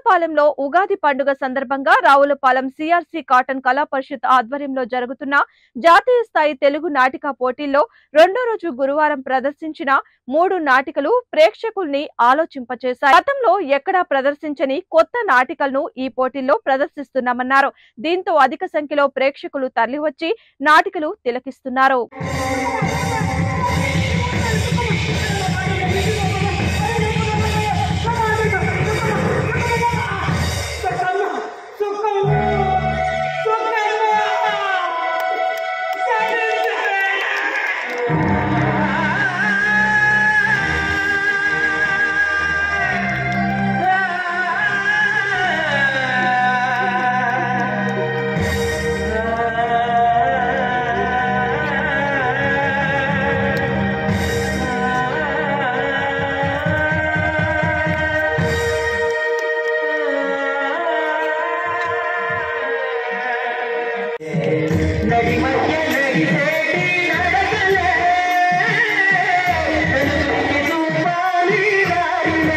రావులపాలెంలో ఉగాది పండుగ సందర్భంగా Ravulapalem CRC cotton కళా పరిషత్ ఆధ్వర్యంలో జరుగుతున్న జాతీయ స్థాయి తెలుగు నాటిక పోటీల్లో రెండో రోజు గురువారం ప్రదర్శించిన మూడు నాటికలు ప్రేక్షకుల్ని ఆలోచింపచేశాయి గతంలో ఎక్కడా ప్రదర్శించని కొత్త నాటికలను ఈ పోటీల్లో ప్రదర్శిస్తున్నామన్నారు దీంతో అధిక సంఖ్యలో ప్రేక్షకులు తరలివచ్చి నాటికలు తిలకిస్తున్నారు నడి మధ్య నడిచేటి నడకలే నడుచుకి చూపాలి దారిలే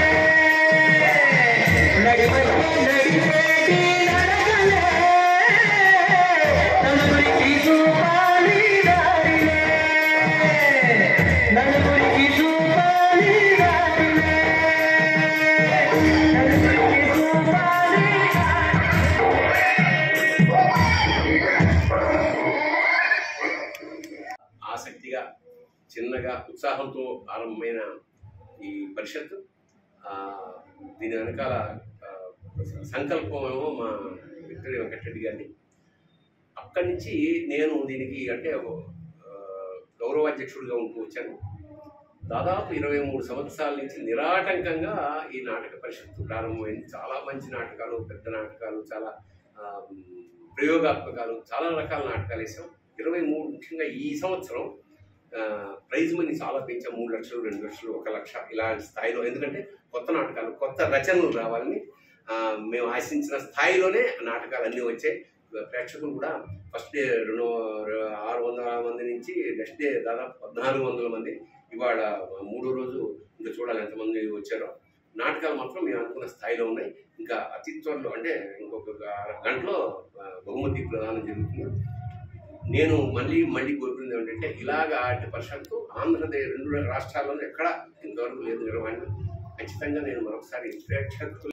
నడి మధ్య నడిచేటి నడకలే నలుగురికి చూపాలి దారిలే నలుగురికి చూపాలి దారిలే నలుగురికి చూపాలి ఆసక్తిగా చిన్నగా ఉత్సాహంతో ఆరంభమైన ఈ పరిషత్ ఆ, దీని వెనకాల ఆ, సంకల్పం ఏమో మా విక్టరీ వెంకటరెడ్డి గారిని అక్కడి నుంచి నేను దీనికి అంటే ఆ, గౌరవాధ్యక్షుడిగా ఉంటూ వచ్చాను దాదాపు ఇరవై మూడు సంవత్సరాల నుంచి నిరాటంకంగా ఈ నాటక పరిషత్తు ప్రారంభమైంది చాలా మంచి నాటకాలు పెద్ద నాటకాలు చాలా ఆ, ప్రయోగాత్మకాలు చాలా రకాల నాటకాలు వేసాం ఇరవై మూడు ముఖ్యంగా ఈ సంవత్సరం ఆ, ప్రైజ్ మనీ చాలా పెంచాం మూడు లక్షలు రెండు లక్షలు ఒక లక్ష ఇలాంటి స్థాయిలో ఎందుకంటే కొత్త నాటకాలు కొత్త రచనలు రావాలని ఆ, మేము ఆశించిన స్థాయిలోనే నాటకాలు అన్నీ వచ్చాయి ప్రేక్షకులు కూడా ఫస్ట్ డే రెండు ఆరు వందల మంది నుంచి నెక్స్ట్ డే దాదాపు పద్నాలుగు వందల మంది ఇవాళ మూడో రోజు ఇంకా చూడాలి ఎంతమంది వచ్చారో నాటకాలు మాత్రం మేము అనుకున్న స్థాయిలో ఉన్నాయి ఇంకా అతి త్వరలో అంటే ఇంకొక గంటలో ఆ, బహుమతి ప్రదానం జరుగుతుంది నేను మళ్ళీ మళ్ళీ కోరుకునేది ఏంటంటే ఇలాగ ఆటి పరిషత్తు ఆంధ్రప్రదేశ్ రెండు రాష్ట్రాల్లోనూ ఎక్కడ ఇంతవరకు లేదు నిర్వహణ ఖచ్చితంగా నేను మరొకసారి ప్రేక్షకులు